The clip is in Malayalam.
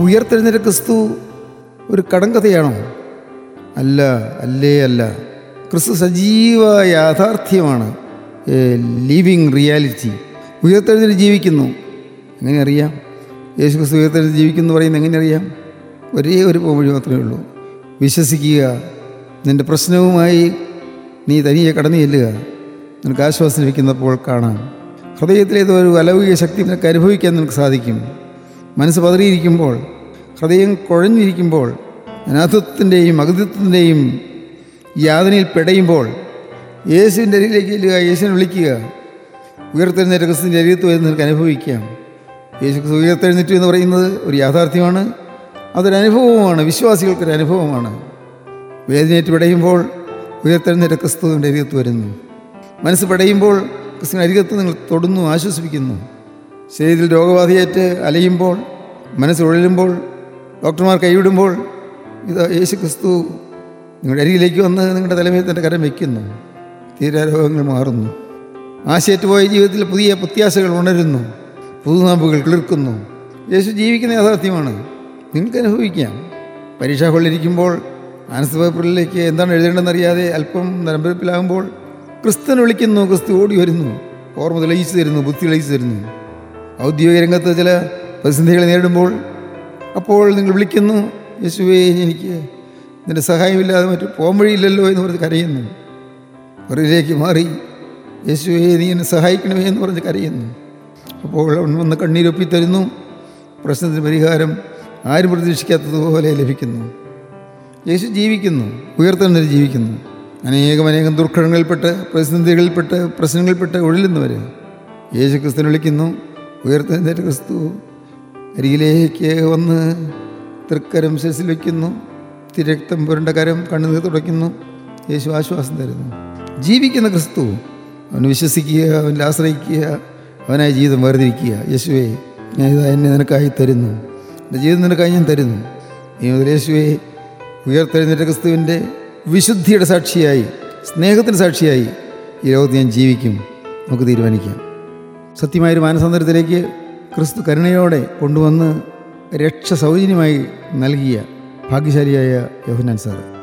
ഉയർത്തെഴുന്നേറ്റ ക്രിസ്തു ഒരു കടങ്കഥയാണോ അല്ല അല്ലേ അല്ല ക്രിസ്തു സജീവ യാഥാർത്ഥ്യമാണ് എ ലിവിങ് റിയാലിറ്റി ഉയർത്തെഴുന്നേറ്റ് ജീവിക്കുന്നു എങ്ങനെ അറിയാം യേശു ക്രിസ്തു ഉയർത്തെഴുന്നേറ്റ് ജീവിക്കുന്നു പറയുന്നത് എങ്ങനെ അറിയാം ഒരേ ഒരു പോംവഴി മാത്രമേ ഉള്ളൂ വിശ്വസിക്കുക നിൻ്റെ പ്രശ്നവുമായി നീ തനിയെ കടന്നു ചെല്ലുക നിനക്ക് ആശ്വാസം ലഭിക്കുന്നപ്പോൾ കാണാം ഹൃദയത്തിലേതോ ഒരു അലൗകിക ശക്തി നിനക്ക് അനുഭവിക്കാൻ നിനക്ക് സാധിക്കും മനസ്സ് പതറിയിരിക്കുമ്പോൾ ഹൃദയം കുഴഞ്ഞിരിക്കുമ്പോൾ അനാഥത്വത്തിൻ്റെയും അഗതിത്വത്തിൻ്റെയും യാതനയിൽ പെടയുമ്പോൾ യേശുവിൻ്റെ അരികിലേക്ക് ചെല്ലുക യേശുവിനെ വിളിക്കുക ഉയർത്തെഴുന്നേറ്റ ക്രിസ്തുവിൻ്റെ അരികത്ത് വരുന്ന നിനക്ക് അനുഭവിക്കാം യേശു ക്രിസ്തു ഉയർത്തെഴുന്നേറ്റു എന്ന് പറയുന്നത് ഒരു യാഥാർത്ഥ്യമാണ് അതൊരു അനുഭവമാണ് വിശ്വാസികൾക്കൊരു അനുഭവമാണ് വേദനയേറ്റ് പിടയുമ്പോൾ ഉയർത്തെഴുന്നേറ്റ ക്രിസ്തുവിൻ്റെ അരികത്ത് വരുന്നു മനസ്സ് പിടയുമ്പോൾ ക്രിസ്തുവിൻ്റെ അരികത്ത് നിങ്ങൾ തൊടുന്നു ആശ്വസിപ്പിക്കുന്നു ശരീരത്തിൽ രോഗബാധയേറ്റ് അലയുമ്പോൾ മനസ്സ് ഉഴലുമ്പോൾ ഡോക്ടർമാർ കൈവിടുമ്പോൾ ഇത് യേശു ക്രിസ്തു നിങ്ങളുടെ അരികിലേക്ക് വന്ന് നിങ്ങളുടെ തലമേൽ തൻ്റെ കരം വയ്ക്കുന്നു തീരാരോഗങ്ങൾ മാറുന്നു ആശയേറ്റുപോയ ജീവിതത്തിൽ പുതിയ പ്രത്യാശകൾ ഉണരുന്നു പുതുനാമ്പുകൾ കിളിർക്കുന്നു യേശു ജീവിക്കുന്ന യാഥാർത്ഥ്യമാണ് നിങ്ങൾക്ക് അനുഭവിക്കാം പരീക്ഷാ ഹോളിലിരിക്കുമ്പോൾ ആൻസർ പേപ്പറിലേക്ക് എന്താണ് എഴുതേണ്ടതെന്നറിയാതെ അല്പം നരമ്പരപ്പിലാകുമ്പോൾ ക്രിസ്തുവിനെ വിളിക്കുന്നു ക്രിസ്തു ഓടി വരുന്നു ഓർമ്മ തെളിയിച്ചു തരുന്നു ബുദ്ധി തെളിയിച്ചു തരുന്നു ഔദ്യോഗിക രംഗത്ത് ചില പ്രതിസന്ധികളെ നേരിടുമ്പോൾ അപ്പോൾ നിങ്ങൾ വിളിക്കുന്നു യേശുവേ എനിക്ക് നിന്റെ സഹായമില്ലാതെ മറ്റു പോകാൻ വഴിയില്ലല്ലോ എന്ന് പറഞ്ഞ് കരയുന്നു പുറകിലേക്ക് മാറി യേശുവേ നീ എന്നെ സഹായിക്കണമേ എന്ന് പറഞ്ഞ് കരയുന്നു അപ്പോൾ അവൻ വന്ന് കണ്ണീരൊപ്പി തരുന്നു പ്രശ്നത്തിന് പരിഹാരം ആരും പ്രതീക്ഷിക്കാത്തതുപോലെ ലഭിക്കുന്നു യേശു ജീവിക്കുന്നു ഉയർത്തെഴുന്നേറ്റ് ജീവിക്കുന്നു അനേകം അനേകം ദുർഘടങ്ങളിൽപ്പെട്ട് പ്രതിസന്ധികളിൽപ്പെട്ട് പ്രശ്നങ്ങളിൽപ്പെട്ട് ഉഴലുന്നവർ യേശു ക്രിസ്തുവിനെ വിളിക്കുന്നു ഉയർത്തെഴുന്നേറ്റ് ക്രിസ്തു അരികിലേക്ക് വന്ന് തൃക്കരം ശിരസിൽ വയ്ക്കുന്നു തിരക്തം പുരണ്ട കരം കണ്ണുനീർ തുടയ്ക്കുന്നു യേശു ആശ്വാസം തരുന്നു ജീവിക്കുന്ന ക്രിസ്തു അവൻ വിശ്വസിക്കുക അവനിൽ ആശ്രയിക്കുക അവനായി ജീവിതം വേർതിരിക്കുക യേശുവേ ഞാൻ ഇതാ എന്നെ നിനക്കായി തരുന്നു എൻ്റെ ജീവിതം നിനക്കായി ഞാൻ തരുന്നു ഈ മുതൽ യേശുവേ ഉയർത്തെഴുന്നേറ്റ ക്രിസ്തുവിൻ്റെ വിശുദ്ധിയുടെ സാക്ഷിയായി സ്നേഹത്തിന് സാക്ഷിയായി ഈ ലോകത്ത് ഞാൻ ജീവിക്കും നമുക്ക് തീരുമാനിക്കാം സത്യമായൊരു മാനസാന്തരത്തിലേക്ക് ക്രിസ്തു കരുണയോടെ കൊണ്ടുവന്ന് രക്ഷ സൗജന്യമായി നൽകിയ ഭാഗ്യശാലിയായ യോഹന്നാൻ സാറ്